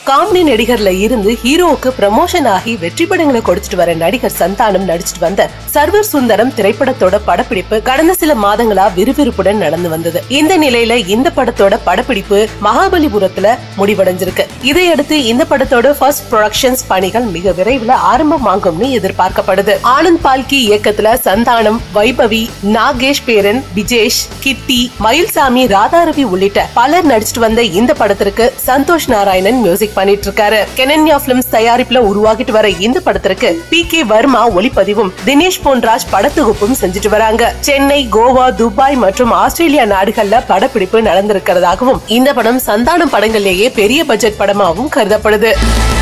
comedy நடிகர்ல இருந்து ஹீரோவுக்கு promotion ஆகி வெற்றி படங்களை கொடுத்துட்டு வர நடிகர் சந்தானம் நடிச்சிட்டு வந்த சர்வர் சுந்தரம் திரைப்படத்தோட படப்பிடிப்பு கடந்த சில மாதங்களா விறுவிறுப்புடன் நடந்து வந்தது இந்த நிலையில இந்த படத்தோட படப்பிடிப்பு மகாபலிபுரத்துல முடிவடைஞ்சிருக்கு இதையடுத்து இந்த படத்தோட ஃபர்ஸ்ட் ப்ரொடக்ஷன்ஸ் பணிகள் மிக விரைவில் ஆரம்பமாகும்னு எதிர்பார்க்கப்படுது ஆனந்த் பால்கி இயக்கத்துல சந்தானம் வைபவி நாகேஷ் பேரன் விஜேஷ் கிட்டி மயில்சாமி ராதாரவி உள்ளிட்ட பலர் நடிச்சிட்டு வந்த இந்த படத்திற்கு சந்தோஷ் நாராயணன் மியூசிக் பண்ணிட்டு இருக்காரு கெனன்யா பிலிம்ஸ் தயாரிப்புல உருவாகிட்டு வர இந்த படத்திற்கு பி கே வர்மா ஒளிப்பதிவும் தினேஷ் பொன்ராஜ் படத்தொகுப்பும் செஞ்சுட்டு வராங்க சென்னை கோவா துபாய் மற்றும் ஆஸ்திரேலியா நாடுகள்ல படப்பிடிப்பு நடந்திருக்கிறதாகவும் இந்த படம் சந்தானம் படங்கள்லேயே பெரிய பட்ஜெட் படமாகவும் கருதப்படுது